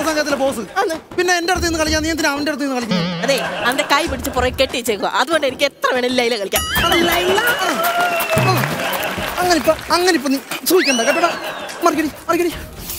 സംഘത്തിലെ ബോസ് പിന്നെ എന്റെ അടുത്ത് നിന്ന് കളിക്കാൻ നീ എന്തിനാ അവന്റെ അടുത്ത് നിന്ന് കളിക്കുന്നത് അതെ അവന്റെ കൈ പിടിച്ച് പുറകെ കെട്ടി വെച്ചേക്കുക അതുകൊണ്ട് എനിക്ക് എത്ര വേണേലും ലൈല കളിക്കാം ലൈല അങ്ങനെ ഇപ്പൊ അങ്ങനെ ഇപ്പൊ നീ സൂഹിക്കണ്ട കേട്ടോടാ മറിക്കടി മറിക്കടി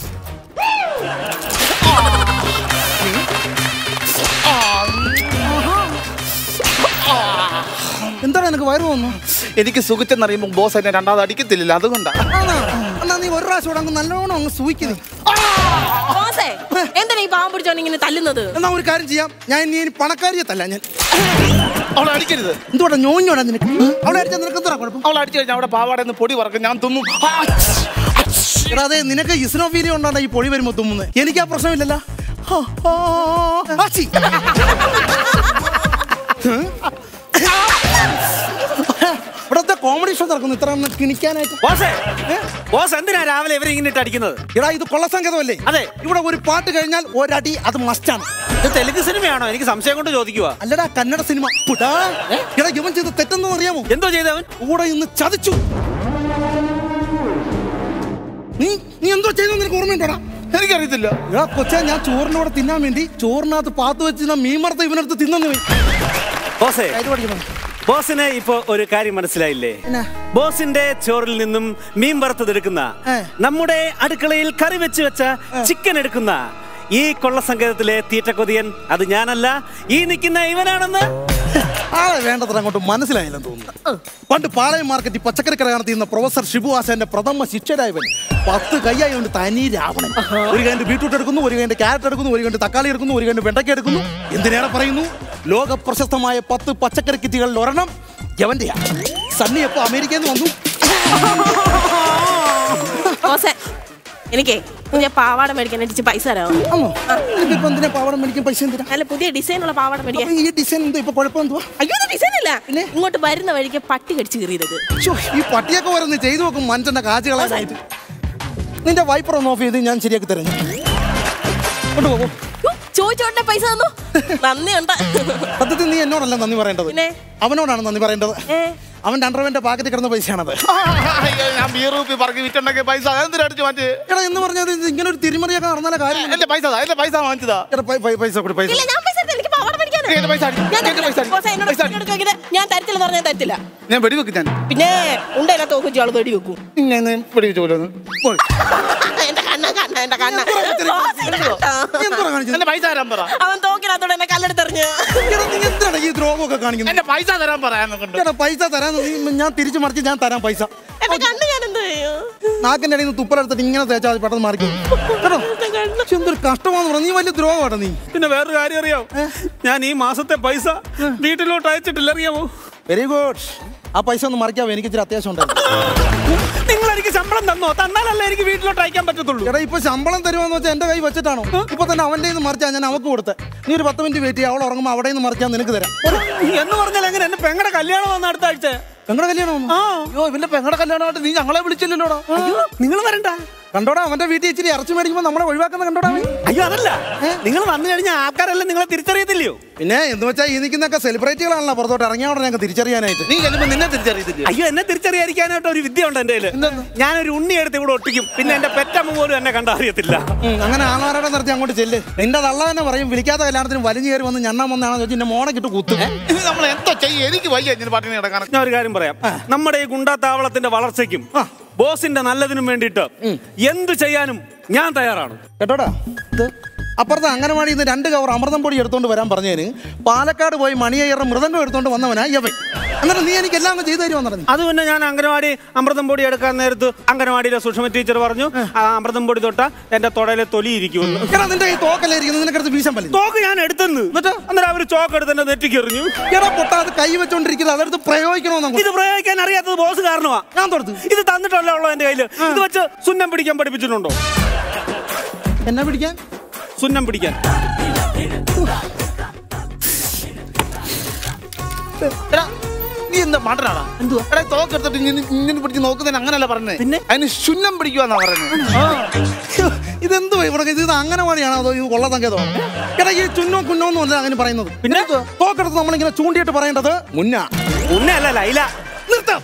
എന്താണ് എനിക്ക് വയറ് തോന്നുന്നു എനിക്ക് സുഖിച്ചെന്നറിയുമ്പോൾ ബോസ് എന്നെ രണ്ടാമത് അടിക്കത്തില്ല അതുകൊണ്ടാ ആണോ? എന്നാ നീ ഒരു പ്രാവശ്യം കൂടെ അങ്ങ് നല്ലോണം അങ്ങ് സൂഹിക്കുന്നു ബോസേ എന്തിനാ ഈ പാവം പിടിച്ചോണ്ട് ഇങ്ങനെ തല്ലുന്നത് എന്നാ ഒരു കാര്യം ചെയ്യാം ഞാൻ ഇനി ഇനി പണക്കാരിയത്തല്ല ഞാൻ അവളെ അടിക്കരുത് എന്തുകൊണ്ടാ ഞോഞ്ഞോടാ നിനക്ക് അവളെ അടിച്ചാൽ നിനക്ക് എന്താ കുഴപ്പം അവളെ അടിച്ചു കഴിഞ്ഞാൽ അവിടെ പാവാടെ നിന്ന് പൊടി പറക്കും ഞാൻ തുമ്മും ആ, എടാ അതെ നിനക്ക് ഇസ്നോഫീലിയ ഉണ്ടാണ് ഈ പൊടി വരുമ്പോ തുമ്മുന്നത് എനിക്ക് ആ പ്രശ്നമില്ലല്ലോ ഹാ, ആ, ആ, ഛി. ഇവിടത്തെ കോമഡി ഷോ നടക്കുന്നു ഇത്ര ഒന്ന് കിണിക്കാനായിട്ട് ബോസേ ബോസ് എന്തിനാ രാവിലെ ഇവരെ ഇങ്ങനെ ഇട്ട് അടിക്കുന്നത് എടാ ഇത് കൊള്ളസംഗതമല്ലേ അതെ. ഇവിടെ ഒരു പാട്ട് കഴിഞ്ഞാൽ ഒരടി അത് മസ്റ്റാണ് ഇത് തെലുങ്ക് സിനിമയാണോ എനിക്ക് സംശയം കൊണ്ട് ചോദിക്കുക അല്ലടാ കന്നഡ സിനിമ പുടാ. എടാ ഇവൻ ചെയ്ത് തെറ്റെന്ന് അറിയാമോ എന്തോ ചെയ്തവൻ കൂടെ ഇന്ന് ചതിച്ചു നീ നീ എന്തോ ചെയ്തു നിനക്ക് ഓർമ്മയുണ്ടോടാ എനിക്കറിയത്തില്ല എടാ കൊച്ചാ ഞാൻ ചോറിനോടെ തിന്നാൻ വേണ്ടി ചോറിനകത്ത് പാത്ത് വെച്ച് ഞാൻ മീൻ മറത്ത് ഇവനടുത്ത് തിന്നു പോയി ബോസേ കയ്യിൽ പഠിക്കണം ബോസിന് ഇപ്പൊ ഒരു കാര്യം മനസ്സിലായില്ലേ എന്നാ? ബോസിന്റെ ചോറിൽ നിന്നും മീൻ വറുത്തതെടുക്കുന്ന ഏ. നമ്മുടെ അടുക്കളയിൽ കറി വെച്ച് വെച്ച ചിക്കൻ എടുക്കുന്ന ഈ കൊള്ള സങ്കേതത്തിലെ തീറ്റക്കൊതിയൻ അത് ഞാനല്ല ഈ നിൽക്കുന്ന ഇവനാണെന്ന് ആളെ വേണ്ടത്ര അങ്ങോട്ട് മനസ്സിലായില്ലെന്ന് തോന്നുന്നു പണ്ട് പാളയം മാർക്കറ്റിൽ പച്ചക്കറി കട നടത്തിയിരുന്ന പ്രൊഫസർ ഷിബു ആശാന്റെ പ്രഥമ ശിക്ഷരായവൻ പത്ത് കൈയായി കൊണ്ട് തനി രാവണൻ ഒരു കൈണ്ട് ബീട്രൂട്ട് എടുക്കുന്നു ഒരു കൈണ്ട് ക്യാരറ്റ് എടുക്കുന്നു ഒരു കൈണ്ട് തക്കാളി എടുക്കുന്നു ഒരു കൈണ്ട് വെണ്ടയ്ക്ക എടുക്കുന്നു എന്തിനേറെ പറയുന്നു ലോക പ്രശസ്തമായ പത്ത് പച്ചക്കറി കിറ്റുകളിൽ ഒരെണ്ണം യവന്റെയാ സണ്ണി എപ്പോ അമേരിക്കയിൽ നിന്ന് വന്നു ബോസേ എനിക്കേ പുതിയ പാവാട മേടിക്കാൻ അടിച്ച് പൈസ തരാമോ ആണോ ഇപ്പൊ എന്തിനാ പാവടം മേടിക്കാൻ പൈസ എന്തിനാ നല്ല പുതിയ ഡിസൈനുള്ള പാവാട മേടിക്കാൻ അപ്പൊ ഈ ഡിസൈൻ എന്തോ ഇപ്പൊ കുഴപ്പം എന്തുവാ അയ്യോ ഇത് ഡിസൈൻ അല്ല ഇങ്ങോട്ട് വരുന്ന വഴിക്ക് പട്ടി കടിച്ചു കീറിയത് ശ്ശോ, ഈ പട്ടിയൊക്കെ വരുന്ന ചെയ്തു നോക്കും മനുഷ്യന്റെ കാച്ചുകളായിട്ട് നിന്റെ വൈപ്പർ ഒന്ന് ഓഫ് ചെയ്ത് ഞാൻ ശരിയാക്കി തരാം ഞാൻ. കൊണ്ടുപോകൂ ചോദിച്ചോട്ടെ പൈസ തന്നു നന്ദിയുണ്ട് സത്യത്തിൽ നീ എന്നോടല്ല നന്ദി പറയേണ്ടത് പിന്നെ? അവനോടാണ് നന്ദി പറയേണ്ടത് ഏ അവന്റെ അണ്ടർവെന്റെ പാക്കറ്റിൽ കിടന്ന പൈസയാണത് അയ്യോ, ഞാൻ ബീർ കുപ്പി പറക്കി വിറ്റുണ്ടാക്കിയ പൈസ അതെന്തിനാ അടിച്ചു മാറ്റി എടാ എന്ന് പറഞ്ഞത് ഇത് ഇങ്ങനെ ഒരു തിരിമറിയൊക്കെ നടന്നാലേ കാര്യം എന്റെ പൈസ താ, എന്റെ പൈസ വാങ്ങിച്ചതാ എടാ, പൈ- പൈ- പൈസ കൂടി പൈസ ഇല്ല ഞാൻ പൈസ തരത്തില്ല. എനിക്ക് പാവാട മേടിക്കാനാ. എന്റെ പൈസ അടി. ഞാൻ എന്റെ പൈസ അടി. ബോസേ, എന്നോട് പൈസ അടി. എന്നോട് ചോദിക്കരുത്. ഞാൻ തരത്തില്ലെന്ന് പറഞ്ഞാൽ തരത്തില്ല ഞാൻ വെടിവെക്കും ഞാൻ പിന്നെ ഉണ്ടല്ല തോക്കുറ്റി ആള് വെടി വെക്കും ഞാൻ വെടിവെച്ചു പോലെ ഒന്ന്. പോയി. എന്റെ കണ്ണ കണ്ണ എന്റെ കണ്ണ ബോസ്, എന്റെ നീ കണ്ണ. എന്തുവാ കാണിച്ചത്? എന്റെ പൈസ തരാൻ പറ അവൻ തോക്കിനകത്തോടെ എന്നെ കല്ലെടുത്തെറിഞ്ഞ് എടാ, നീ എന്താണ് ഈ ദ്രോഹമൊക്കെ കാണിക്കുന്നത് എന്റെ പൈസ തരാൻ പറയാൻ നോക്കണ്ട എടാ പൈസ തരാൻ നീ- ഞാൻ തിരിച്ചു മറിച്ച് ഞാൻ തരാം പൈസ എന്റെ കണ്ണ് ഞാൻ എന്ത് ചെയ്യും നാക്കിന്റെ അടിയിൽ നിന്ന് തുപ്പലെടുത്തിട്ട് ഇങ്ങനെ തേച്ചാൽ മതി, പെട്ടെന്ന് മാറിക്കും കേട്ടോ എന്റെ കണ്ണ് ശ്ശെ, എന്തൊരു കഷ്ടമാന്ന് പറഞ്ഞു നീ വലിയ ദ്രോഹമാട്ടോ നീ പിന്നെ വേറൊരു കാര്യം അറിയാമോ ഞാൻ ഈ മാസത്തെ പൈസ വീട്ടിലോട്ട് അയച്ചിട്ടില്ല അറിയാമോ വെരി ഗുഡ് ആ പൈസ ഒന്ന് മറിക്കാവോ എനിക്ക് ഇച്ചിരി അത്യാവശ്യം ഉണ്ടായിരുന്നു നിങ്ങൾ എനിക്ക് ശമ്പളം തന്നോ തന്നാലല്ലേ എനിക്ക് വീട്ടിലോട്ട് അയക്കാൻ പറ്റത്തുള്ളൂ എടാ ഇപ്പൊ ശമ്പളം തരുമെന്ന് വെച്ചാൽ എന്റെ കൈ വെച്ചിട്ടാണോ ഇപ്പൊ തന്നെ അവന്റെ നിന്ന് മറിച്ചാ ഞാൻ അവക്ക് കൊടുത്തെ നീ ഒരു പത്ത് മിനിറ്റ് വെയിറ്റ് ചെയ്യും അവൾ ഉറങ്ങുമ്പോൾ അവിടെ നിന്ന് മറിച്ചാൽ നിനക്ക് തരാം എന്ന് പറഞ്ഞാൽ എങ്ങനെ എന്റെ പെങ്ങളുടെ കല്യാണം വന്ന അടുത്ത ആഴ്ച പെങ്ങളുടെ കല്യാണം ആ അയ്യോ ഇവന്റെ പെങ്ങളുടെ കല്യാണമായിട്ട് നീ ഞങ്ങളെ വിളിച്ചില്ലല്ലോടാ അയ്യോ നിങ്ങൾ വരണ്ട കണ്ടോടാ അവന്റെ വീട്ടിൽ ഇച്ചിരി ഇറച്ചി മേടിക്കുമ്പോൾ നമ്മളെ ഒഴിവാക്കുന്ന കണ്ടോടാ അവൻ. അയ്യോ അതല്ല നിങ്ങൾ വന്നു കഴിഞ്ഞാൽ ആൾക്കാരെല്ലാം നിങ്ങളെ തിരിച്ചറിയത്തില്ലയോ പിന്നെ എന്ന് വെച്ചാൽ ഈ നിൽക്കുന്നൊക്കെ സെലിബ്രിറ്റികളാണല്ലോ പുറത്തോട്ട് ഇറങ്ങിയ ഉടനെ ഞങ്ങൾക്ക് തിരിച്ചറിയാനായിട്ട് നീ ചെല്ലുമ്പോ നിന്നെ തിരിച്ചറിയത്തില്ല അയ്യോ എന്നെ തിരിച്ചറിയാതിരിക്കാനായിട്ട് ഒരു വിദ്യ ഉണ്ട് എന്റെ കയ്യില് ഞാനൊരു ഉണ്ണി എടുത്ത് ഇവിടെ ഒട്ടിക്കും പിന്നെ എന്റെ പെറ്റമ്മ പോലും എന്നെ കണ്ടറിയത്തില്ല ഉം, അങ്ങനെ ആളാരുടെ നിർത്തി അങ്ങോട്ട് ചെല്ല് നിന്റെ തള്ള തന്നെ പറയും വിളിക്കാത്ത കല്യാണത്തിന് വലിഞ്ഞു കയറി വന്ന് ഞണ്ണാൻ വന്നാണെന്ന് വെച്ച് എന്നെ മോണക്കിട്ട് കുത്തും ഇത് നമ്മൾ എന്തോ ചെയ്യും എനിക്ക് വയ്യ ഇങ്ങനെ പട്ടിണി കിടക്കാൻ ഞാൻ ഒരു കാര്യം പറയാം നമ്മുടെ ഈ ഗുണ്ടാത്താവളത്തിന്റെ വളർച്ചയ്ക്കും ബോസിന്റെ നല്ലതിനും വേണ്ടിയിട്ട് എന്ത് ചെയ്യാനും ഞാൻ തയ്യാറാണ് കേട്ടോടാ ഇത് അപ്പുറത്തെ അംഗനവാടിയിൽ നിന്ന് രണ്ട് കവർ അമൃതം പൊടി എടുത്തോണ്ട് വരാൻ പറഞ്ഞതിന് പാലക്കാട് പോയി മണിയയ്യറ മൃദംഗം എടുത്തോണ്ട് വന്നവനാ യവൻ എന്നിട്ട് നീ എനിക്ക് എല്ലാം അങ്ങ് ചെയ്തു തരുമെന്ന് പറഞ്ഞു അത് പിന്നെ ഞാൻ അംഗനവാടി അമൃതം പൊടി എടുക്കാൻ നേരത്ത് അംഗനവാടിയിലെ സുഷമ ടീച്ചർ പറഞ്ഞു ആ അമൃതം പൊടി തൊട്ട എന്റെ തൊടയിലെ തൊലി ഇരിക്കുമെന്ന് എടാ നിന്റെ ഈ തോക്കല്ലേ ഇരിക്കുന്നത് നിനക്കടുത്ത് വീശാൻ പറ്റില്ല തോക്ക് ഞാൻ എടുത്തെന്ന് എന്നിട്ട് അന്നേരം അവര് ചോക്ക് എടുത്ത് എന്റെ നെറ്റിക്ക് എറിഞ്ഞു എടാ പൊട്ടാ അത് കൈ വെച്ചോണ്ടിരിക്കുന്നത് അതെടുത്ത് പ്രയോഗിക്കണമെന്ന് ഇത് പ്രയോഗിക്കാൻ അറിയാത്തത് ബോസ് കാരണമാ ഞാൻ തൊടുത്തു ഇത് തന്നിട്ടല്ല ഉള്ളോ എന്റെ കയ്യില് ഇത് വെച്ച് സുന്നം പിടിക്കാൻ പഠിപ്പിച്ചിട്ടുണ്ടോ എന്നെ പിടിക്കാൻ സുന്നം പിടിക്കാൻ എടാ, നീ എന്താ മണ്ടനാടാ എന്തുവാ എടാ തോക്കെടുത്തിട്ട് ഇങ്ങനെ ഇങ്ങനെ പിടിച്ച് നോക്കുന്നതിന് അങ്ങനല്ല പറഞ്ഞേ പിന്നെ? അതിന് ശുന്നം പിടിക്കുവാന്നാ പറയുന്നത് ഇതെന്തുവാ ഇവിടെ ഇത് അംഗനവാടിയാണോ അതോ ഇത് കൊള്ള സങ്കേതമാണോ എടാ ഈ ചുന്നോ കുന്നോ ഒന്നും അല്ല അങ്ങനെ പറയുന്നത് പിന്നെ? തോക്കെടുത്ത് നമ്മളിങ്ങനെ ചൂണ്ടിയിട്ട് പറയേണ്ടത് മുന്നാ ഉണ്ണ അല്ല ലൈല നിർത്താം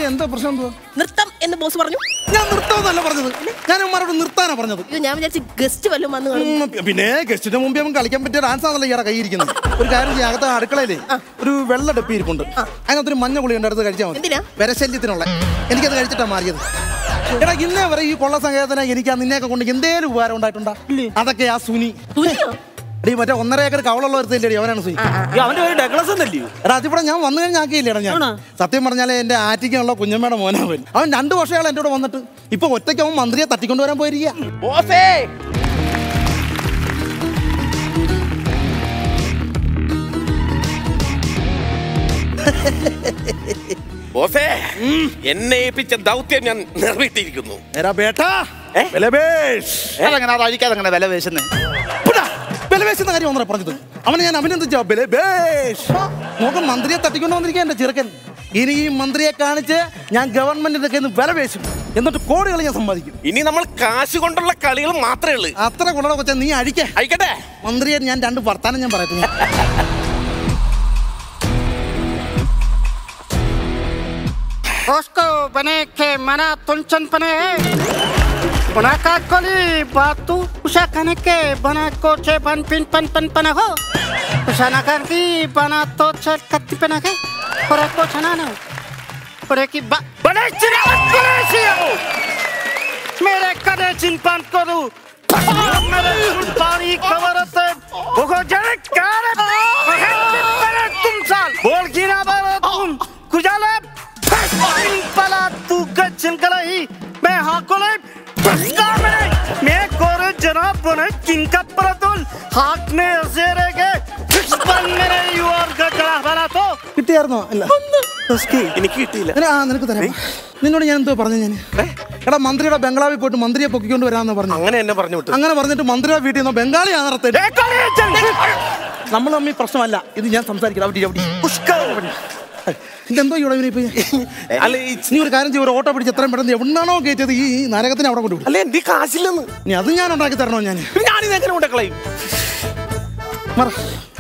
എന്താ പ്രശ്നം എന്തുവാ നൃത്തം എന്ന് ബോസ് പറഞ്ഞു ഞാൻ നിർത്താമെന്നല്ല പറഞ്ഞത് ഞാൻ അവന്മാരോട് നിർത്താനാ പറഞ്ഞത് ഇത് ഞാൻ വിചാരിച്ചു ഗസ്റ്റ് വല്ലതും വന്ന് കാണും ഉം, പിന്നെ ഗസ്റ്റിന്റെ മുമ്പേ അവൻ കളിക്കാൻ പറ്റിയ ഡാൻസ് ആണല്ലോ ഇയാളെ കൈയിരിക്കുന്നത് ഒരു കാര്യം ചെയ്യാം അകത്ത് അടുക്കളയിലേ ഒരു വെള്ള ഡപ്പി ഇരിപ്പുണ്ട് അതിനകത്തൊരു മഞ്ഞ ഗുളി ഉണ്ട് അടുത്ത് കഴിച്ചാൽ മതി എന്തിനാ? വരശല്യത്തിനുള്ള എനിക്കത് കഴിച്ചിട്ടാ മാറിയത് എടാ ഇന്നേ വരെ ഈ കൊള്ള സംഘത്തിന് എനിക്ക് ആ നിന്നെയൊക്കെ കൊണ്ട് എന്തേലും ഉപകാരം ഉണ്ടായിട്ടുണ്ടാ അതൊക്കെ ആ സുനി തുനിയോ എടീ മറ്റേ ഒന്നര ഏക്കർ കവളുള്ള ഒരുത്തില്ലേ അവനാണ് സുനി ഈ അവന്റെ പേര് ഡഗ്ലസ് എന്നല്ലയോ എടാ അതിവിടെ ഞാൻ വന്നു കഴിഞ്ഞാൽ ആക്കിയില്ലേടാ ഞാൻ സത്യം പറഞ്ഞാലേ എന്റെ ആറ്റിക്കുള്ള കുഞ്ഞമ്മയുടെ മോനവൻ അവൻ രണ്ടു വർഷങ്ങൾ എൻ്റെ കൂടെ വന്നിട്ട് ഇപ്പൊ ഒറ്റയ്ക്ക് അവൻ മന്ത്രിയെ തട്ടിക്കൊണ്ടുവരാൻ പോയിരിക്കുക ബോസേ ബോസേ എന്നെ ഏൽപ്പിച്ച ദൗത്യം ഞാൻ നിറവേറ്റിയിരിക്കുന്നു എടാ ബേട്ടാ ബലബേഷ് അതങ്ങനെ അത് അഴിക്കാതെ അങ്ങനെ വില വേശുന്നേ പുടാ, ബലവേശെന്ന കാര്യം ഒന്നര പറഞ്ഞത് അവനെ ഞാൻ അഭിനന്ദിച്ച ബലബേഷ് നോക്ക മന്ത്രിയെ തട്ടിക്കൊണ്ടു വന്നിരിക്കുക എന്റെ ചെറുക്കൻ ഇനി ഈ മന്ത്രിയെ കാണിച്ച് ഞാൻ ഗവൺമെന്റിന്റെ കയ്യിൽ നിന്ന് വില വേശും എന്നിട്ട് കോടികൾ ഞാൻ സമ്പാദിക്കും ഇനി നമ്മൾ കാശ് കൊണ്ടുള്ള കളികൾ മാത്രമേ ഉള്ളൂ അത്ര ഗുണ കൊച്ചാ നീ അഴിക്കേ അയക്കട്ടെ മന്ത്രിയെ ഞാൻ രണ്ട് വർത്താനം ഞാൻ പറയട്ടെ उसको बने के मना तुलचन पने बना का कोली बातू उषा कने के बना को चे बन पिन पन पन पन हो उषा ना कर की बना तो चल कत्ती पना के और को छना ना और की बा बड़े चिरा करे सियो मेरे कदे चिंपन करू मेरे सुल्तानी कवरत भगो जने कारे पहले तुम साल बोल गिरा बारो तुम कुजाले पला तू गच्चन कलाई मैं हाकोले बस्ता में मैं कोरे जनाब बने किनका परतुल हाथ में अजेरे के फिस्पन मेरे युवार का करा बना तो കിട്ടിയായിരുന്നോ ഇല്ല എനിക്ക് കിട്ടിയില്ല നിന- ആ നിനക്ക് തരാം നിന്നോട് ഞാൻ എന്തോ പറഞ്ഞു ഞാൻ എടാ മന്ത്രിയുടെ ബംഗ്ലാവിൽ പോയിട്ട് മന്ത്രിയെ പൊക്കിക്കൊണ്ട് വരാമെന്ന് പറഞ്ഞു അങ്ങനെ എന്നെ പറഞ്ഞു വിട്ടു അങ്ങനെ പറഞ്ഞിട്ട് മന്ത്രിയുടെ വീട്ടിൽ നിന്ന് ബംഗാളി ആണത്തെ നമ്മൾ തമ്മിൽ പ്രശ്നമല്ല ഇത് ഞാൻ സംസാരിക്കണം അവിടെ അവിടെ ഇതെന്തോ ഇവിടെ ഇവനിപ്പോ അല്ല ഈ നീ ഒരു കാര്യം ചെയ്യും ഒരു ഓട്ടോ പിടിച്ച് എത്രയും പെട്ടെന്ന് എവിടുന്നാണോ കയറ്റിയത് ഈ ഈ നരകത്തിന് അവിടെ കൊണ്ടുവിടും അല്ല എന്റെ കാശില്ലെന്ന് നീ അത് ഞാൻ ഉണ്ടാക്കി തരണോ ഞാൻ പിന്നെ ഞാനിത് എങ്ങനെ കൊണ്ടക്കളയും മറ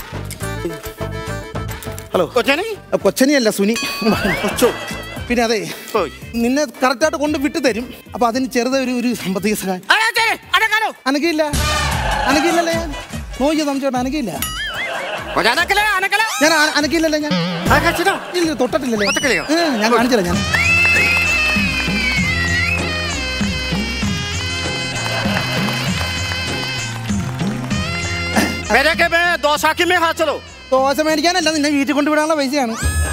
ഹലോ कोचनी കൊച്ചനിയല്ല സുനി കൊച്ചോ പിന്നെ അതെ നിന്നെ കറക്റ്റായിട്ട് കൊണ്ട് വിട്ടു തരും അപ്പൊ അതിന് ചെറുതെ ഒരു ഒരു സാമ്പത്തിക സഹായം अरे तेरे अरे करो അനക്കില്ല അനക്കില്ലല്ലേ നോക്കിയ സംശയം അനക്കില്ല हो जाना के लिए आने के लिए ഞാൻ അ- അനക്കില്ലല്ലേ ഞാൻ आगे चलो ഇല്ല തൊട്ടിട്ടില്ലല്ലേ തൊട്ടിട്ടില്ലയോ? ഏ, ഞാൻ കാണിച്ചില്ല ഞാൻ मेरे के मैं दो साकी में हाथ चलो ദോശ മേടിക്കാനല്ല നിന്നെ വീട്ടിൽ കൊണ്ടുവിടാനുള്ള പൈസയാണ്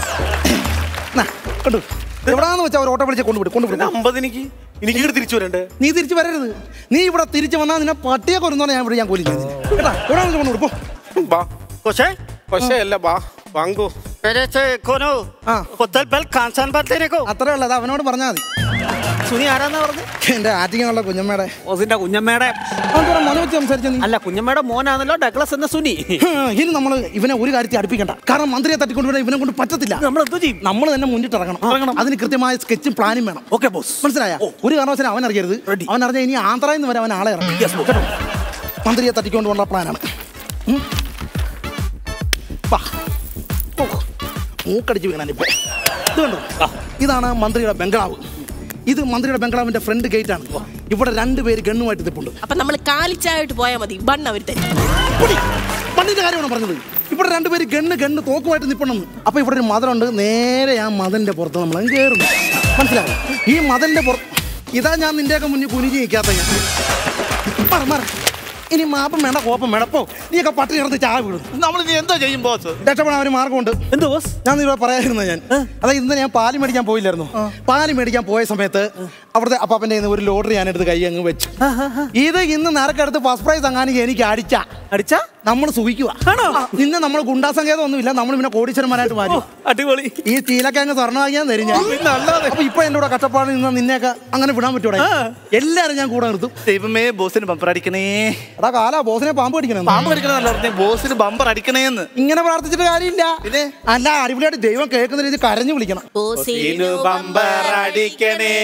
നാ, കൊണ്ടു എവിടാന്ന് വെച്ചാൽ ഒരു ഓട്ടോ വിളിച്ച് കൊണ്ടുവിടും കൊണ്ടുവിടും അമ്പത് എനിക്ക് എനിക്ക് ഇങ്ങോട്ട് തിരിച്ചു വരണ്ടേ നീ തിരിച്ചു വരരുത് നീ ഇവിടെ തിരിച്ചു വന്നാൽ നിന്നെ പട്ടിയെ കൊരുന്നോളെ ഞാൻ ഇവിടെ ഞാൻ കൊല്ലും ഞാൻ നിന്നെ. കേട്ടാ എവിടാന്ന് കൊണ്ടുവിടും പോ ബാ कुछ है പക്ഷേ അല്ല ബാ വാങ്ങോ मेरे से कोनो हाँ। होटल बेल कांसान बात देने को അത്രേ ഉള്ളത് അവനോട് പറഞ്ഞാൽ മതി സുനി ആരാന്നാ പറഞ്ഞു എന്റെ ആറ്റിങ്ങനുള്ള കുഞ്ഞമ്മയുടെ ഓസിന്റെ കുഞ്ഞമ്മയുടെ അവൻ മോനെ വെച്ച് സംസാരിച്ച നീ അല്ല കുഞ്ഞമ്മയുടെ മോനാണല്ലോ ഡഗ്ലസ് എന്ന സുനി ഹ്, ഇനി നമ്മൾ ഇവനെ ഒരു കാര്യത്തിൽ അടുപ്പിക്കണ്ട കാരണം മന്ത്രിയെ തട്ടിക്കൊണ്ടുവിടാൻ ഇവനെ കൊണ്ട് പറ്റത്തില്ല നമ്മൾ എന്തോ ചെയ്യും നമ്മൾ തന്നെ മുന്നിട്ട് ഇറങ്ങണം ഇറങ്ങണം അതിന് കൃത്യമായ സ്കെച്ചും പ്ലാനും വേണം ഓക്കെ ബോസ് മനസ്സിലായ ഒരു കാരണവശാലും അവൻ അറിയരുത് Ready. അവൻ അറിഞ്ഞാൽ ഇനി ആന്ധ്രയിൽ നിന്ന് വരെ അവൻ ആളെ ഇറങ്ങും കേട്ടോ? മന്ത്രിയെ തട്ടിക്കൊണ്ട് പോകാനുള്ള പ്ലാനാണ് ഉം. വാ. ഓ, മൂക്കടിച്ച് വീണാനിപ്പോ ഇത് കണ്ടോ ഇതാണ് മന്ത്രിയുടെ ബംഗ്ലാവ് ഇത് മന്ത്രിയുടെ ബംഗ്ലാവിന്റെ ഫ്രണ്ട് ഗേറ്റ് ആണ് ഇവിടെ രണ്ടുപേര് ഗണ്ണുമായിട്ട് നിൽപ്പുണ്ട് അപ്പൊ നമ്മൾ കാലിച്ചായിട്ട് പോയാൽ മതി ബണ്ണ് അവർ തരും പൊടി. പണ്ടിന്റെ കാര്യമാണ് പറഞ്ഞത് ഇവിടെ രണ്ടുപേര് ഗണ്ണ് ഗണ്ണ് തോക്കുമായിട്ട് നിൽപ്പണമെന്ന് അപ്പൊ ഇവിടെ ഒരു മതിലുണ്ട് നേരെ ആ മതിലിന്റെ പുറത്ത് നമ്മൾ കയറുന്നു മനസ്സിലായോ ഈ മതിലിന്റെ പുറത്ത് ഇതാ ഞാൻ നിന്റെയൊക്കെ മുന്നിൽ കുനിഞ്ഞ് നിൽക്കാത്ത ഞാൻ മാറ്, മാറ്. ഇനി മാപ്പം വേണ്ട കോപ്പം വേണ്ട പോ നീയൊക്കെ പട്ടി കിടന്ന് ചായ വീടും നമ്മൾ ഇനി എന്താ ചെയ്യും ബോസ് രക്ഷപ്പെടാൻ ഒരു മാർഗമുണ്ട് എന്തോ ബോസ് ഞാൻ ഇവിടെ പറയാതിരുന്ന ഞാൻ അതായത് ഇന്ന് ഞാൻ പാല് മേടിക്കാൻ പോയില്ലായിരുന്നു പാല് മേടിക്കാൻ പോയ സമയത്ത് അവിടുത്തെ അപ്പാപ്പന്റെ കയ്യിൽ നിന്ന് ഒരു ലോഡർ ഞാൻ എടുത്ത് കൈ അങ്ങ് വെച്ചു ഇത് ഇന്ന് നരക്കടുത്ത് ഫസ്റ്റ് പ്രൈസ് അങ്ങനെ എനിക്ക് അടിച്ച അടിച്ചാ നമ്മൾ സുഖിക്കുക ആണോ? നിന്നെ നമ്മൾ ഗുണ്ടാസങ്കേതം ഒന്നുമില്ല നമ്മൾ പിന്നെ കോടീശ്വരന്മാരായിട്ട് മാറി അടിപൊളി ഈ ചീലൊക്കെ അങ്ങ് സ്വർണ്ണമാക്കിയാൻ തരും ഞാൻ അപ്പൊ ഇപ്പൊ എന്റെ കൂടെ കഷ്ടപ്പാട് നിന്ന് നിന്നെയൊക്കെ അങ്ങനെ വിടാൻ പറ്റൂടെ എല്ലാരും ഞാൻ കൂടെ നിർത്തും ദൈവമേ ബോസിന് ബമ്പർ അടിക്കണേ എടാ കാലാ ബോസിനെ പാമ്പ് അടിക്കണം പാമ്പ് കടിക്കണമെന്നല്ല പറഞ്ഞേ ബോസിന് ബമ്പർ അടിക്കണേന്ന് ഇങ്ങനെ പ്രാർത്ഥിച്ചിട്ട് കാര്യമില്ല പിന്നെ? അല്ല അടിപൊളിയായിട്ട് ദൈവം കേൾക്കുന്ന രീതി കരഞ്ഞു വിളിക്കണം ബോസിനു ബമ്പർ അടിക്കണേ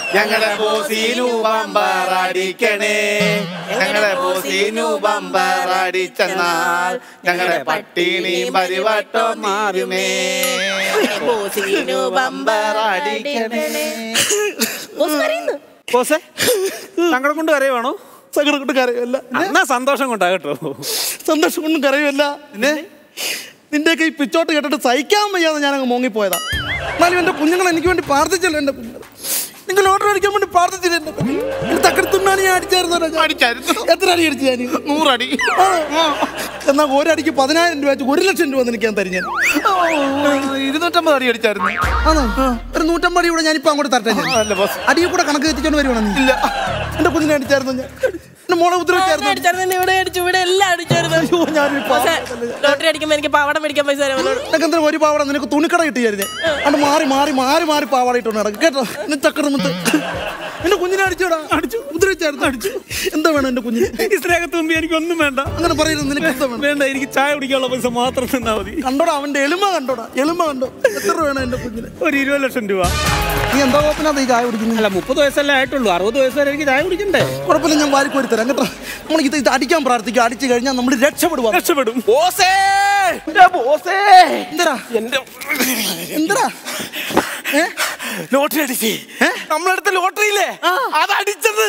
ഞങ്ങളുടെ ബോസിനു ബമ്പർ അടിക്കണേ ഞങ്ങളുടെ ബോസിനു ബമ്പർ അടിച്ചെന്നാൽ ഞങ്ങളുടെ പട്ടിണി പരിവട്ടോ മാറുമേ ബോസിനു ബമ്പർ അടിക്കണേ. ബോസ് കരയുന്നു. ബോസേ സങ്കടം കൊണ്ട് കരയുവാണോ സങ്കടം കൊണ്ട് കരയുമല്ല എന്നാ സന്തോഷം കൊണ്ടാ കേട്ടോ സന്തോഷം കൊണ്ടും കരയുമല്ല പിന്നെ നിന്റെയൊക്കെ ഈ പിച്ചോട്ട് കേട്ടിട്ട് സഹിക്കാൻ വയ്യാതെ ഞാനങ്ങ് മോങ്ങിപ്പോയതാ എന്നാലും എന്റെ കുഞ്ഞുങ്ങൾ എനിക്ക് വേണ്ടി പ്രാർത്ഥിച്ചല്ലോ എന്റെ കുഞ്ഞുങ്ങൾ നിങ്ങൾ ഓർഡർ അടിക്കാൻ വേണ്ടി പ്രാർത്ഥിച്ചില്ല എന്റെ കുഞ്ഞുങ്ങൾ തക്കടത്തുണ്ണാണ് ഞാൻ അടിച്ചായിരുന്നു അടിച്ചായിരുന്നു. എത്ര അടി അടിച്ചു ഞാൻ നൂറടി എന്നാ ഒരടിക്ക് പതിനായിരം രൂപ വെച്ച് ഒരു ലക്ഷം രൂപ എനിക്ക് ഞാൻ തരും ഞാൻ ഇരുന്നൂറ്റമ്പത് അടി അടിച്ചായിരുന്നു ആണോ ഒരു നൂറ്റമ്പത് അടി കൂടെ ഞാനിപ്പോ അങ്ങോട്ട് തരട്ടെ ഞാൻ അല്ല ബോസ് അടിയിൽ കൂടെ കണക്ക് തെറ്റിച്ചോണ്ട് വരുവാണ് നീ ഇല്ല എന്റെ കുഞ്ഞിനെ അടിച്ചായിരുന്നു ഞാൻ എന്റെ മോളെ അവിടെ ഉപദ്രവിച്ചായിരുന്നു അടിച്ചായിരുന്നു ഇവിടെ അടിച്ചു ഇവിടെ എല്ലാം അടിച്ചായിരുന്നു അയ്യോ ഞാനൊരു ബോസേ, ലോട്ടറി അടിക്കുമ്പോ എനിക്ക് പാവട മേടിക്കാൻ പൈസ തരാമല്ലോ നിനക്ക് എന്താ ഒരു പാവാട നിനക്ക് തുണിക്കട കിട്ടിയായിരുന്നേ അത് മാറി മാറി മാറി മാറി പാവാട ഇട്ടോണ്ട് നടക്കും കേട്ടോ എന്നെ ചക്രമുത്ത് എന്റെ കുഞ്ഞിനെ അടിച്ചോടാ അടിച്ചു ഉപദ്രവിച്ചായിരുന്നു അടിച്ചു എന്താ വേണം എന്റെ കുഞ്ഞിന് ഈ സ്നേഹത്ത് മുമ്പ് എനിക്കൊന്നും വേണ്ട അങ്ങനെ പറയുന്നത് നിനക്ക് എന്താ വേണം വേണ്ട എനിക്ക് ചായ കുടിക്കാനുള്ള പൈസ മാത്രം തന്നാ മതി കണ്ടോടാ അവന്റെ എളിമ കണ്ടോടാ എളിമ കണ്ടോ എത്ര രൂപ വേണം എന്റെ കുഞ്ഞിന് ഒരു ഇരുപത് ലക്ഷം രൂപ നീ എന്താ കോപ്പിനകത്ത് ഈ ചായ കുടിക്കുന്നത് അല്ല മുപ്പത് വയസ്സല്ലേ ആയിട്ടുള്ളൂ അറുപത് വയസ്സ് വരെ എനിക്ക് ചായ കുടിക്കണ്ടേ കുഴപ്പമില്ല ഞാൻ വാരി കോരി തരാം കേട്ടോ നമ്മൾ ഇത് ഇത് അടിക്കാൻ പ്രാർത്ഥിക്കുക അടിച്ചു കഴിഞ്ഞാൽ നമ്മൾ രക്ഷപ്പെടുവാ രക്ഷപ്പെടും ബോസേ എന്റെ ബോസേ എന്തരാ എന്റെ എന്തരാ ഏ ലോട്ടറി അടിച്ച് നമ്മളടുത്ത ലോട്ടറി ഇല്ലേ അത് അടിച്ചത്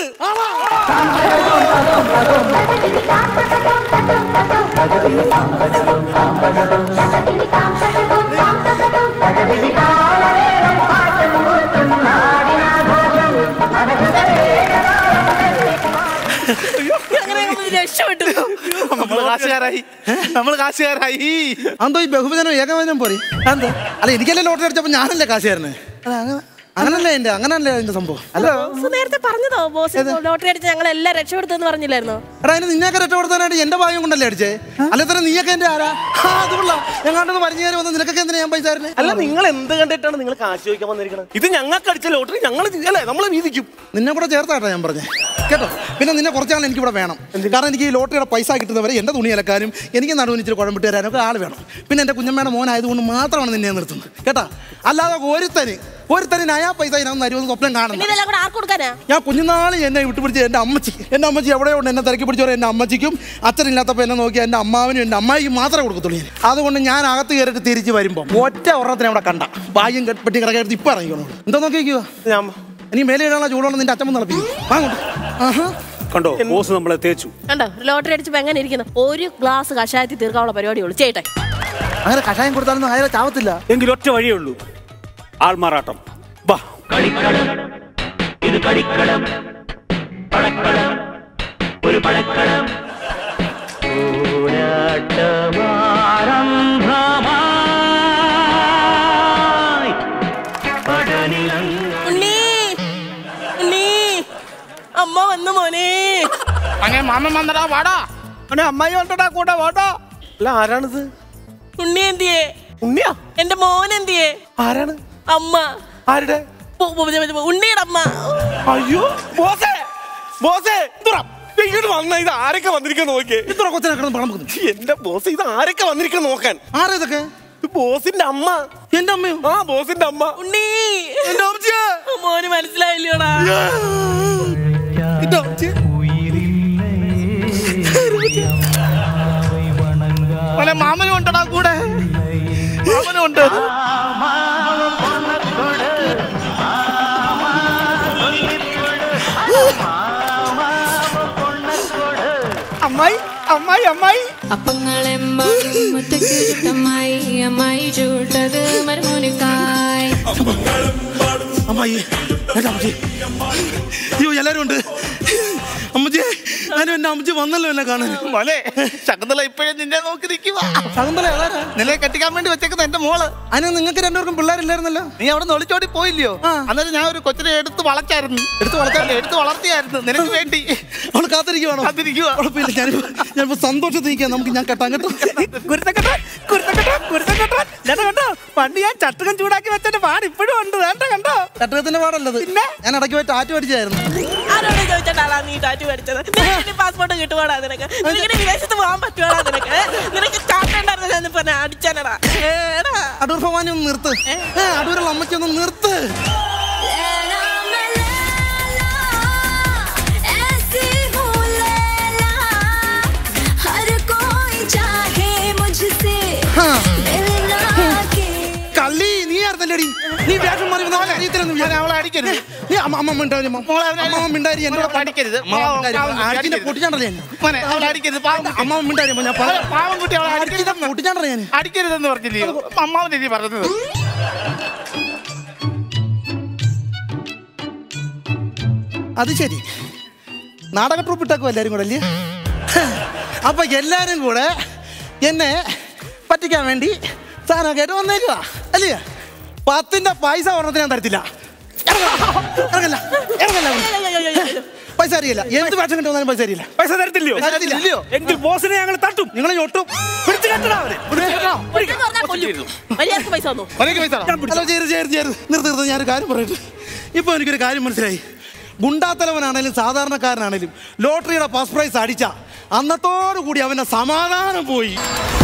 അങ്ങനെ നമ്മൾ രക്ഷപ്പെട്ടു നമ്മള് കാശുകാരായി നമ്മള് കാശുകാരായി അന്തോ ഈ ബഹുവചനം ഏകവചനം പോരെ എന്താ അല്ല എനിക്കല്ലേ ലോട്ടറി അടിച്ചപ്പോ ഞാനല്ലേ കാശുകാരനെ അങ്ങനല്ലേ എന്റെ അങ്ങനല്ലേ എന്റെ സംഭവം അല്ല ബോസ് നേരത്തെ പറഞ്ഞതോ ബോസ് ലോട്ടറി അടിച്ച് ഞങ്ങൾ എല്ലാം രക്ഷപ്പെടുത്തെന്ന് പറഞ്ഞില്ലായിരുന്നോ എടാ അതിന് നിന്നൊക്കെ രക്ഷപ്പെടുത്താനായിട്ട് എന്റെ ഭാഗ്യം കൊണ്ടല്ലേ അടിച്ചേ അല്ല തന്നെ നീയൊക്കെ എന്റെ ആരാ ആ, അത് കൊള്ളാം ഞങ്ങാണ്ടൊന്ന് പറഞ്ഞു തരാൻ വന്ന് നിനക്കൊക്കെ എന്തിനാ ഞാൻ പൈസ തരുന്നേ അല്ല നിങ്ങൾ എന്ത് കണ്ടിട്ടാണ് നിങ്ങൾ കാശ് ചോദിക്കാൻ വന്നിരിക്കുന്നത് ഇത് ഞങ്ങൾക്ക് അടിച്ച ലോട്ടറി ഞങ്ങൾ അല്ലേ നമ്മളെ വീതിക്കും നിന്നെ കൂടെ ചേർത്താട്ടോ ഞാൻ പറഞ്ഞേ കേട്ടോ പിന്നെ നിന്നെ കുറച്ചാൾ എനിക്ക് ഇവിടെ വേണം കാരണം എനിക്ക് ഈ ലോട്ടറിയുടെ പൈസ കിട്ടുന്നവരെ എന്റെ തുണി അലക്കാനും എനിക്ക് നടുവിന് ഇച്ചിരി കുഴമ്പിട്ട് തരാനും ഒക്കെ ആൾ വേണം പിന്നെ എന്റെ കുഞ്ഞമ്മയുടെ മോനായതുകൊണ്ട് മാത്രമാണ് നിന്നെ നിർത്തുന്നത് കേട്ടാ അല്ലാതെ ഒരുത്തന് ഒരുത്തന് നയാ പൈസ ഇതിനകത്ത് തരുമെന്ന് സ്വപ്നം പിന്നെ കാണുന്നു ഇതെല്ലാം കൂടെ ആർക്ക് കൊടുക്കാനാ ഞാൻ കുഞ്ഞുനാളി എന്നെ വിട്ടുപിടിച്ച് എൻ്റെ അമ്മച്ചി എൻ്റെ അമ്മച്ചി എവിടെയോ ഉണ്ട് എന്നെ തിരക്കി പിടിച്ചവരെ എൻ്റെ അമ്മച്ചിക്കും അച്ഛനില്ലാത്തപ്പോൾ എന്നെ നോക്കി എൻ്റെ അമ്മാവനും എൻ്റെ അമ്മായിക്കും മാത്രമേ കൊടുക്കത്തുള്ളൂ ഞാൻ അതുകൊണ്ട് ഞാൻ അകത്ത് കയറിയിട്ട് തിരിച്ച് വരുമ്പോൾ ഒറ്റ ഒരെണ്ണത്തിനെ അവിടെ കണ്ട ഭാഗ്യം കെ- പെട്ടി കിടക്കായിട്ട് ഇപ്പം ഇറങ്ങിക്കോളൂ എന്താ നോക്കി വയ്ക്കുക ഞാൻ ഇനി മേലെ ഇടാനുള്ള ചൂടുള്ള നിന്റെ അച്ഛൻ നടപ്പിക്കും വാങ്ങോട്ട് ആഹാ കണ്ടോ ബോസ് നമ്മളെ തേച്ചു കണ്ടോ ലോട്ടറി അടിച്ചപ്പോ എങ്ങനെ ഇരിക്കുന്നു ഒരു ഗ്ലാസ് കഷായത്തിൽ തീർക്കാനുള്ള പരിപാടിയുള്ളൂ ചേട്ടെ അങ്ങനെ കഷായം കൊടുത്താലൊന്നും അയാളെ ചാവത്തില്ല എങ്കിൽ ഒറ്റ വഴിയേ ഉള്ളൂ ആൾമാറാട്ടം വാ ഉണ്ണി ഉണ്ണി അമ്മ വന്നു മോനെ അങ്ങനെ മാമൻ വന്നടാ വാടാ അവനെ അമ്മായി വന്നടാ കൂടെ വാട്ടോ അല്ല ആരാണിത് ഉണ്ണി എന്തിയേ ഉണ്ണിയാ എന്റെ മോൻ എന്തിയേ ആരാണ് അമ്മ ആരുടെ പു- പു- പു- പു- ഉണ്ണിയുടെ അമ്മ അയ്യോ ബോസേ ബോസേ എന്തുടാ ഇങ്ങോട്ട് വന്ന ഇത് ആരൊക്കെ വന്നിരിക്കാൻ നോക്കിയേ ഇത്ര കൊച്ചിനെ കിടന്ന് പണം വെക്കുന്നു എന്റെ ബോസ് ഇത് ആരൊക്കെ വന്നിരിക്കാൻ നോക്കാൻ ആരാ ഇതൊക്കെ ഇത് ബോസിന്റെ അമ്മ എന്റെ അമ്മയോ ആ ബോസിന്റെ അമ്മ ഉണ്ണി എന്റെ അമ്മച്ചിയെ മോന് മനസ്സിലായില്ലോടാ എന്റെ അമ്മച്ചിയെ അവനെ മാമനും ഉണ്ടടാ കൂടെ മാമനും ഉണ്ട് അമ്മായി അമ്മായി അമ്മായി അപ്പങ്ങളെമ്പാടും മുറ്റയ്ക്ക് ചുട്ടമ്മായി അമ്മായി ചൂട്ടത് മരുമോനിക്കായി അമ്മായി എന്റെ അമ്മച്ചി അയ്യോ എല്ലാരും ഉണ്ട് അമ്മച്ചി ഞാനും എന്റെ അമ്മച്ചി വന്നല്ലോ എന്നെ കാണാൻ മോനെ ശകുന്തള ഇപ്പോഴും നിന്നെ നോക്കി നിൽക്കുക ശകുന്തള ഏതാരാ നിലയെ കെട്ടിക്കാൻ വേണ്ടി വെച്ചേക്കുന്ന എന്റെ മോള് അതിന് നിങ്ങൾക്ക് രണ്ടുപേർക്കും പിള്ളേരില്ലായിരുന്നല്ലോ നീ അവിടെ നിന്ന് ഒളിച്ചോടി പോയില്ലയോ അന്നേരം ഞാൻ ഒരു കൊച്ചിനെ എടുത്ത് വളച്ചായിരുന്നു എടുത്ത് വളച്ചാറില്ല എടുത്ത് വളർത്തിയായിരുന്നു നിനക്ക് വേണ്ടി അവള് കാത്തിരിക്കുവാണോ കാത്തിരിക്കുവാ. കുഴപ്പമില്ല ഞാൻ ഞാനിപ്പോ സന്തോഷത്തിൽ നിൽക്കാം നമുക്ക് ഞാൻ കെട്ടാൻ കേട്ടോ കുരുത്തക്കെട്ടാൻ കുരുത്തക്കെട്ടാൻ കുരുത്തക്കെട്ടാൻ ചേട്ടാ കണ്ടോ പണ്ട് ഞാൻ ചട്ടുകം ചൂടാക്കി വെച്ചതിന്റെ പാട് ഇപ്പോഴും ഉണ്ട് വേണ്ട കണ്ടോ ചട്ടകത്തിന്റെ പാടല്ലത് ഞാൻ ഇടയ്ക്ക് പോയി ടാറ്റു അടിച്ചായിരുന്നു ആരോട് ചോദിച്ചിട്ടാളാ നീ ടാറ്റു പഠിച്ചത് നിനക്ക് പാസ്പോർട്ട് കിട്ടുവാടാ നിനക്ക് നിനക്ക് വിദേശത്ത് പോകാൻ പറ്റുവാടാ നിനക്ക് നിനക്ക് ചാട്ടണ്ടായിരുന്നു പറഞ്ഞ അടിച്ചാനടാ ഏടാ അടൂർ ഭവാനി ഒന്ന് നിർത്ത് ഏ, അടൂരുള്ള അമ്മച്ചി ഒന്ന് നിർത്ത് लैला मैं लैला, ऐसी हूँ लैला, हर അടിക്കരുതെന്ന് ഞാൻ വിചാരിച്ചു. അവളെ അടിക്കരുത് നീ അമ്മ അമ്മ മിണ്ടാരി അമ്മ മോളെ അവനെ- അമ്മ മിണ്ടാരി എന്റെ മോളെ അടിക്കരുത്. പാവം, പാവം കുട്ടി അടിച്ചിന്റെ അടിക്കരുത്. പൊട്ടിച്ചാണ്ടല്ലേ ഞാൻ മോനെ അവളെ അടിക്കരുത് പാവം കുട്ടി. അമ്മ മിണ്ടാരി അമ്മ ഞാൻ അവളെ പാവം കുട്ടി അവളെ അടിച്ചിന്റെ അടിക്കരുതെന്ന് പൊട്ടിച്ചാണ്ടല്ലേ ഞാൻ അടിക്കരുതെന്ന് പറഞ്ഞില്ലയോ അമ്മാവൻ ഇനി പറഞ്ഞത് അത് ശരി നാടക ട്രൂപ്പ് ഇട്ടേക്കും എല്ലാരും കൂടെ അല്ലേ അപ്പൊ എല്ലാരും കൂടെ എന്നെ പറ്റിക്കാൻ വേണ്ടി സാധനം കേട്ട് വന്നേക്കുക അല്ലേ പത്തിന്റെ പൈസ ഒരെണ്ണത്തിന് ഞാൻ തരത്തില്ല ഇറങ്ങല്ല ഇറങ്ങല്ല ഇറങ്ങല്ല പൈസ അറിയില്ല എന്ത് വേഷം കിട്ടി വന്നാലും പൈസ അറിയില്ല പൈസ തരത്തില്ലയോ തരത്തില്ല. എങ്കിൽ ബോസിനെ ഞങ്ങൾ തട്ടും നിങ്ങളെ ഞൊട്ടും പിടിച്ചു കെട്ടടാ അവനെ എന്ന് പറഞ്ഞാൽ കൊല്ലും. മര്യാദക്ക് പൈസ തന്നു ഒരേക്ക് പൈസ തരാം. ഹലോ ചേര് ചേര് ചേര് നിർത്തി നിർത്തി ഞാനൊരു കാര്യം പറയട്ടെ ഇപ്പൊ എനിക്കൊരു കാര്യം മനസ്സിലായി ഗുണ്ടാത്തലവനാണേലും സാധാരണക്കാരനാണേലും ലോട്ടറിയുടെ ഫസ്റ്റ് പ്രൈസ് അടിച്ച അന്നത്തോടു കൂടി അവന്റെ സമാധാനം പോയി